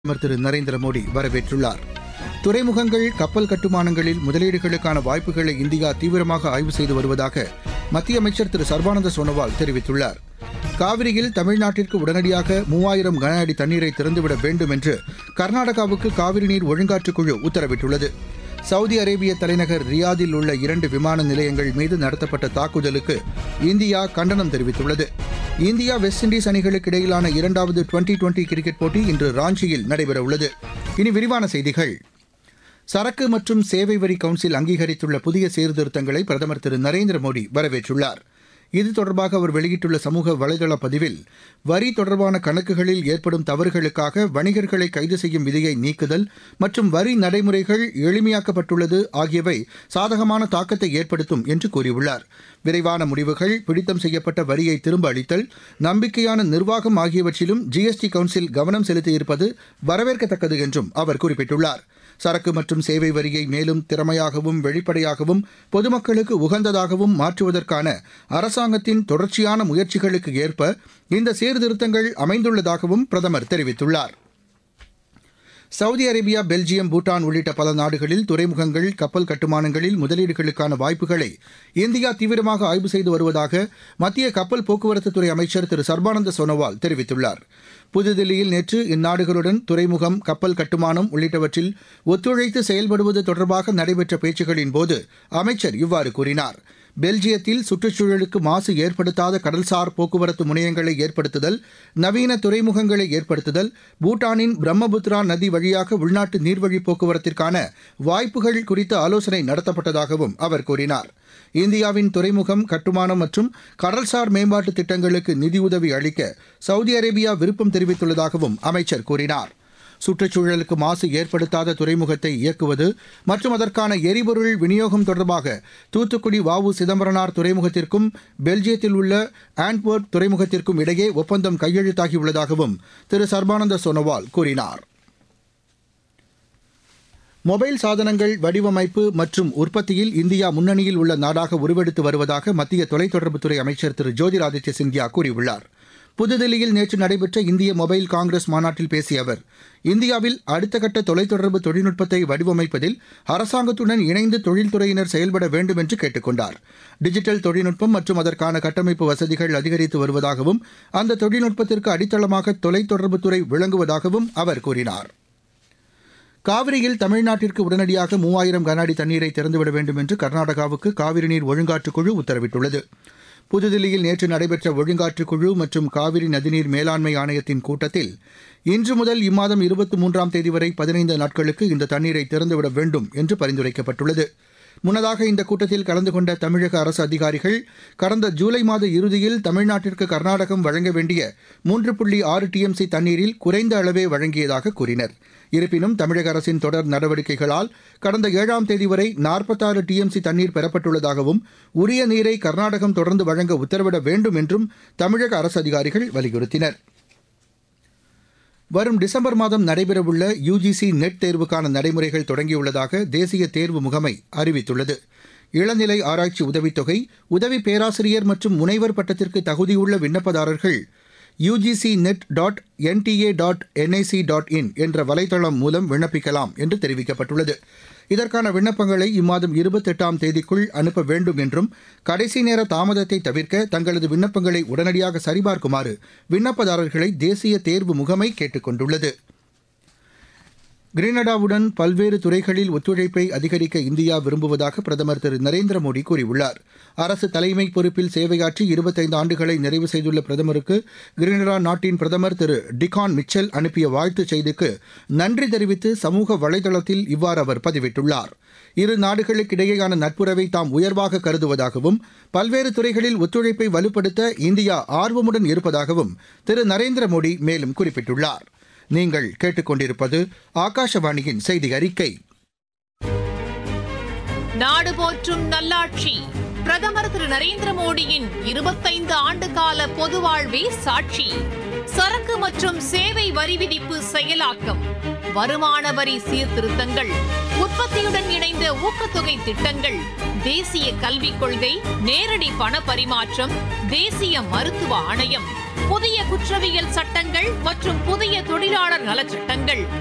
பிரதமர் திரு நரேந்திர மோடி வரவேற்றுள்ளார் துறைமுகங்கள் கப்பல் கட்டுமானங்களில் முதலீடுகளுக்கான வாய்ப்புகளை இந்தியா தீவிரமாக ஆய்வு செய்து வருவதாக மத்திய அமைச்சர் திரு சர்பானந்த சோனோவால் தெரிவித்துள்ளார் காவிரியில் தமிழ்நாட்டிற்கு உடனடியாக மூவாயிரம் கன அடி தண்ணீரை திறந்துவிட வேண்டும் என்று கர்நாடகாவுக்கு காவிரி நீர் ஒழுங்காற்றுக் குழு உத்தரவிட்டுள்ளது சவுதி அரேபிய தலைநகர் ரியாதில் உள்ள இரண்டு விமான நிலையங்கள் மீது நடத்தப்பட்ட தாக்குதலுக்கு இந்தியா கண்டனம் தெரிவித்துள்ளது இந்தியா வெஸ்ட் இண்டீஸ் அணிகளுக்கு இடையிலான இரண்டாவது டுவெண்டி டுவெண்டி கிரிக்கெட் போட்டி இன்று ராஞ்சியில் நடைபெறவுள்ளது இனி விரிவான செய்திகள் சரக்கு மற்றும் சேவை வரி கவுன்சில் அங்கீகரித்துள்ள புதிய சீர்திருத்தங்களை பிரதமர் திரு நரேந்திர மோடி வரவேற்றுள்ளார் இது தொடர்பாக அவர் வெளியிட்டுள்ள சமூக வலைதள பதிவில் வரி தொடர்பான கணக்குகளில் ஏற்படும் தவறுகளுக்காக வணிகர்களை கைது செய்யும் விதியை நீக்குதல் மற்றும் வரி நடைமுறைகள் எளிமையாக்கப்பட்டுள்ளது ஆகியவை சாதகமான தாக்கத்தை ஏற்படுத்தும் என்று கூறியுள்ளார் விரைவான முடிவுகள் பிடித்தம் செய்யப்பட்ட வரியை திரும்ப அளித்தல் நம்பிக்கையான நிர்வாகம் ஆகியவற்றிலும் ஜிஎஸ்டி கவுன்சில் கவனம் செலுத்தியிருப்பது வரவேற்கத்தக்கது என்றும் அவர் குறிப்பிட்டுள்ளார் சரக்கு மற்றும் சேவை வரியை மேலும் திறமையாகவும் வெளிப்படையாகவும் பொதுமக்களுக்கு உகந்ததாகவும் மாற்றுவதற்கான அரசாங்கத்தின் தொடர்ச்சியான முயற்சிகளுக்கு ஏற்ப இந்த சீர்திருத்தங்கள் அமைந்துள்ளதாகவும் பிரதமர் தெரிவித்துள்ளார் சவுதி அரேபியா பெல்ஜியம் பூட்டான் உள்ளிட்ட பல நாடுகளில் துறைமுகங்கள் கப்பல் கட்டுமானங்களில் முதலீடுகளுக்கான வாய்ப்புகளை இந்தியா தீவிரமாக ஆய்வு செய்து வருவதாக மத்திய கப்பல் போக்குவரத்துத்துறை அமைச்சர் திரு சர்பானந்த சோனோவால் தெரிவித்துள்ளார் புதுதில்லியில் நேற்று இந்நாடுகளுடன் துறைமுகம் கப்பல் கட்டுமானம் உள்ளிட்டவற்றில் ஒத்துழைத்து செயல்படுவது தொடர்பாக நடைபெற்ற பேச்சுகளின் போது அமைச்சர் இவ்வாறு கூறினார் பெல்ஜியத்தில் சுற்றுச்சூழலுக்கு மாசு ஏற்படுத்தாத கடல்சார் போக்குவரத்து முனையங்களை ஏற்படுத்துதல் நவீன துறைமுகங்களை ஏற்படுத்துதல் பூட்டானின் பிரம்மபுத்திரா நதி வழியாக உள்நாட்டு நீர்வழி போக்குவரத்திற்கான வாய்ப்புகள் குறித்து ஆலோசனை நடத்தப்பட்டதாகவும் அவர் கூறினார் இந்தியாவின் துறைமுகம் கட்டுமானம் மற்றும் கடல்சார் மேம்பாட்டு திட்டங்களுக்கு நிதியுதவி அளிக்க சவுதி அரேபியா விருப்பம் தெரிவித்துள்ளதாகவும் அமைச்சர் கூறினார் சுற்றுச்சூழலுக்கு மாசு ஏற்படுத்தாத துறைமுகத்தை இயக்குவது மற்றும் அதற்கான எரிபொருள் விநியோகம் தொடர்பாக தூத்துக்குடி வாவு சிதம்பரனார் துறைமுகத்திற்கும் பெல்ஜியத்தில் உள்ள ஆண்ட்வர்ட் துறைமுகத்திற்கும் இடையே ஒப்பந்தம் கையெழுத்தாகியுள்ளதாகவும் திரு சர்பானந்த சோனோவால் கூறினார் மொபைல் சாதனங்கள் வடிவமைப்பு மற்றும் உற்பத்தியில் இந்தியா முன்னணியில் உள்ள நாடாக உருவெடுத்து வருவதாக மத்திய தொலைத்தொடர்புத்துறை அமைச்சர் திரு ஜோதிராதித்ய சிந்தியா கூறியுள்ளார் புதுதில்லியில் நேற்று நடைபெற்ற இந்திய மொபைல் காங்கிரஸ் மாநாட்டில் பேசிய அவர் இந்தியாவில் அடுத்த கட்ட தொலைத்தொடர்பு தொழில்நுட்பத்தை வடிவமைப்பதில் அரசாங்கத்துடன் இணைந்து தொழில்துறையினர் செயல்பட வேண்டும் என்று கேட்டுக் கொண்டார் டிஜிட்டல் தொழில்நுட்பம் மற்றும் அதற்கான கட்டமைப்பு வசதிகள் அதிகரித்து வருவதாகவும் அந்த தொழில்நுட்பத்திற்கு அடித்தளமாக தொலைத்தொடர்புத்துறை விளங்குவதாகவும் அவர் கூறினார் காவிரியில் தமிழ்நாட்டிற்கு உடனடியாக மூவாயிரம் கன அடி தண்ணீரை திறந்துவிட வேண்டும் என்று கர்நாடகாவுக்கு காவிரி நீர் ஒழுங்காற்றுக் குழு உத்தரவிட்டுள்ளது புதுதில்லியில் நேற்று நடைபெற்ற ஒழுங்காற்று குழு மற்றும் காவிரி நதிநீர் மேலாண்மை ஆணையத்தின் கூட்டத்தில் இன்று முதல் இம்மாதம் இருபத்தி மூன்றாம் தேதி வரை பதினைந்து நாட்களுக்கு இந்த தண்ணீரை திறந்துவிட வேண்டும் என்று பரிந்துரைக்கப்பட்டுள்ளது முன்னதாக இந்த கூட்டத்தில் கலந்து கொண்ட தமிழக அரசு அதிகாரிகள் கடந்த ஜூலை மாத இறுதியில் தமிழ்நாட்டிற்கு கர்நாடகம் வழங்க வேண்டிய மூன்று புள்ளி ஆறு டிஎம்சி தண்ணீரில் குறைந்த அளவே வழங்கியதாக கூறினர் இருப்பினும் தமிழக அரசின் தொடர் நடவடிக்கைகளால் கடந்த ஏழாம் தேதி வரை நாற்பத்தாறு டிஎம்சி தண்ணீர் பெறப்பட்டுள்ளதாகவும் உரிய நீரை கர்நாடகம் தொடர்ந்து வழங்க உத்தரவிட வேண்டும் என்றும் தமிழக அரசு அதிகாரிகள் வலியுறுத்தினர் வரும் டிசம்பர் மாதம் நடைபெறவுள்ள யுஜிசி நெட் தேர்வுக்கான நடைமுறைகள் தொடங்கியுள்ளதாக தேசிய தேர்வு முகமை அறிவித்துள்ளது இளநிலை ஆராய்ச்சி உதவித்தொகை உதவி பேராசிரியர் மற்றும் முனைவர் பட்டத்திற்கு தகுதியுள்ள விண்ணப்பதாரர்கள் UGC NET dot NTA dot NIC dot in என்ற வலைதளம் மூலம் விண்ணப்பிக்கலாம் என்று தெரிவிக்கப்பட்டுள்ளது இதற்கான விண்ணப்பங்களை இம்மாதம் இருபத்தெட்டாம் தேதிக்குள் அனுப்ப வேண்டும் என்றும் கடைசி நேர தாமதத்தை தவிர்க்க தங்களது விண்ணப்பங்களை உடனடியாக சரிபார்க்குமாறு விண்ணப்பதாரர்களை தேசிய தேர்வு முகமை கேட்டுக் கொண்டுள்ளது கிரீனடாவுடன் பல்வேறு துறைகளில் ஒத்துழைப்பை அதிகரிக்க இந்தியா விரும்புவதாக பிரதமர் திரு நரேந்திர மோடி கூறியுள்ளார் அரசு தலைமை பொறுப்பில் சேவையாற்றி இருபத்தைந்து ஆண்டுகளை நிறைவு செய்துள்ள பிரதமருக்கு கிரீனடா நாட்டின் பிரதமர் திரு டிகான் மிச்சல் அனுப்பிய வாழ்த்துச் செய்திக்கு நன்றி தெரிவித்து சமூக வலைதளத்தில் இவ்வாறு அவர் பதிவிட்டுள்ளார் இரு நாடுகளுக்கிடையேயான நட்புறவை தாம் உயர்வாக கருதுவதாகவும் பல்வேறு துறைகளில் ஒத்துழைப்பை வலுப்படுத்த இந்தியா ஆர்வமுடன் இருப்பதாகவும் திரு நரேந்திர மோடி மேலும் குறிப்பிட்டுள்ளார் நீங்கள் கேட்டுக்கொண்டிருப்பது ஆகாஷவாணியின் செய்தி அறிக்கை நாடு போற்றும் நல்லாட்சி பிரதமர் திரு நரேந்திர மோடியின் இருபத்தைந்து ஆண்டு கால பொது வாழ்வே சாட்சி சரக்கு மற்றும் சேவை வரி விதிப்பு செயலாக்கம் வருமான வரி சீர்திருத்தங்கள் உற்பத்தியுடன் இணைந்த ஊக்கத்தொகை ஊக்கத்தொகை திட்டங்கள் தேசிய கல்விக் கொள்கை நேரடி பண பரிமாற்றம் தேசிய மருத்துவ ஆணையம் புதிய குற்றவியல் சட்டங்கள் மற்றும் புதிய தொழிலாளர் நலச்சட்டங்கள்